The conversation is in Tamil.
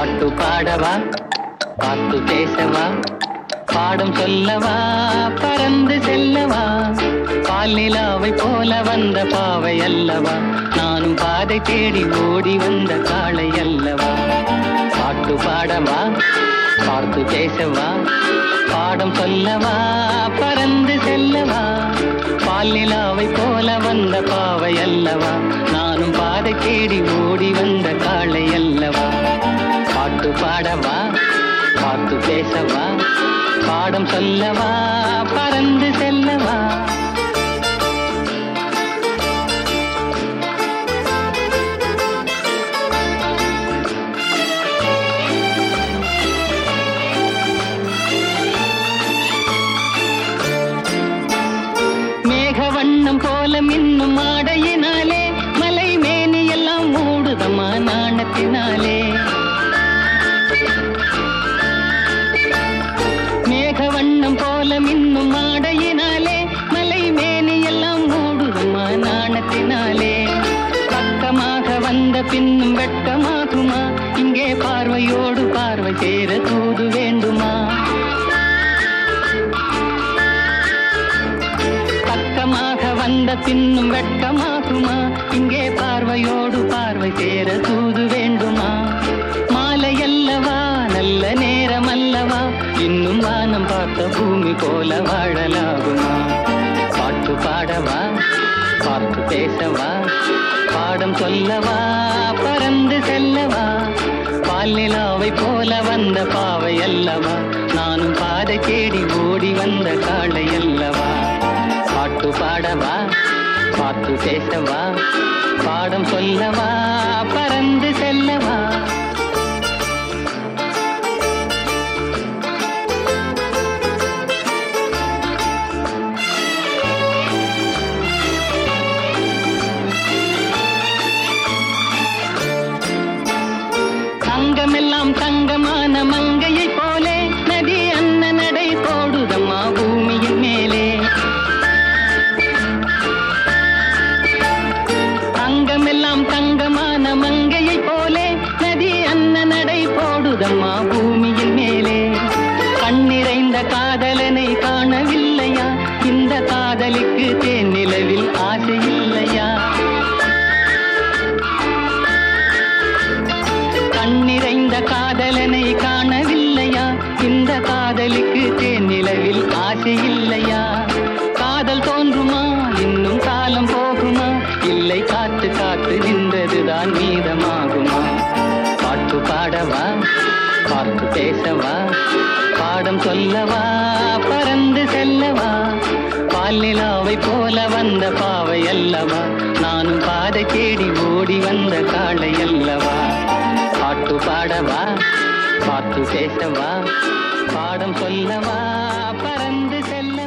பாட்டு பாடவா பாட்டு பேசவா பாடம் சொல்லவா பறந்து செல்லவா பால் நிலாவை போல வந்த பாவை அல்லவா நானும் பாதை தேடி ஓடி வந்த காளை அல்லவா பாட்டு பாடவா பார்த்து பேசவா பாடம் சொல்லவா பறந்து செல்லவா பால் நிலாவை போல வந்த பாவை அல்லவா நானும் பாதை தேடி ஓடி வந்த காளை அல்லவா பாட்டு பாடவா பார்த்து பேசவா பாடம் சொல்லவா பறந்து செல்லவா மேக வண்ணம் போல மின்னும் ஆடையினாலே மலை மேனி எல்லாம் மூடுதமா நாணத்தினாலே மேக வண்ணம் போல மின்னும் ஆடையினாலே மலை மேனி எல்லாம் மூடுதமா நாணத்தினாலே பக்கமாக வந்த பின்னும் வெட்கமாகுமா இங்கே பார்வையோடு பார்வை சேர தூது வேண்டுமா பக்கமாக வந்த பின்னும் வெட்கமாகுமா இங்கே பார்வையோடு பார்வை சேர தூது வேண்டுமா மாலை அல்லவா நல்ல நேரம் அல்லவா இன்னும் வானம் பார்த்த பூமி போல வாழலாகுமா பாட்டு பாடவா பார்த்து பேசவா பாடம் சொல்லவா பறந்து செல்லவா பால் நிலாவை போல வந்த பாவை அல்லவா நானும் பாதை தேடி ஓடி வந்த காளை அல்லவா பாட்டு பாடவா பார்த்து பேசவா பாடம் சொல்லவா பறந்து செல்லவா தங்கமெல்லாம் தங்கமான மங்கையை போலே நதி அன்ன நடை போடுதம்மா பூமியின் மேலே தங்கமெல்லாம் தங்கமான மங்கையை போலே நதி அன்ன நடை போடுதம்மா பூமியின் மேலே கண்ணிறைந்த காதலனை காணவில்லையா இந்த காதலிக்கு தேன் நிலவில் ஆசை இல்லையா கண்ணிறைந்த காதலனை காணவில்லையா இந்த காதலுக்கு தேன் நிலவில் ஆசை இல்லையா காதல் தோன்றுமா இன்னும் காலம் போகுமா இல்லை காத்து காத்து நின்றதுதான் மீதமாகுமா பாட்டு பாடவா பார்த்து பேசவா பாடம் சொல்லவா பறந்து செல்லவா பால் நிலாவை போல வந்த பாவை அல்லவா நானும் பாதை தேடி ஓடி வந்த காளை அல்லவா பாட்டு பாடவா பார்த்து பேசவா பாடம் சொல்லவா பறந்து செல்ல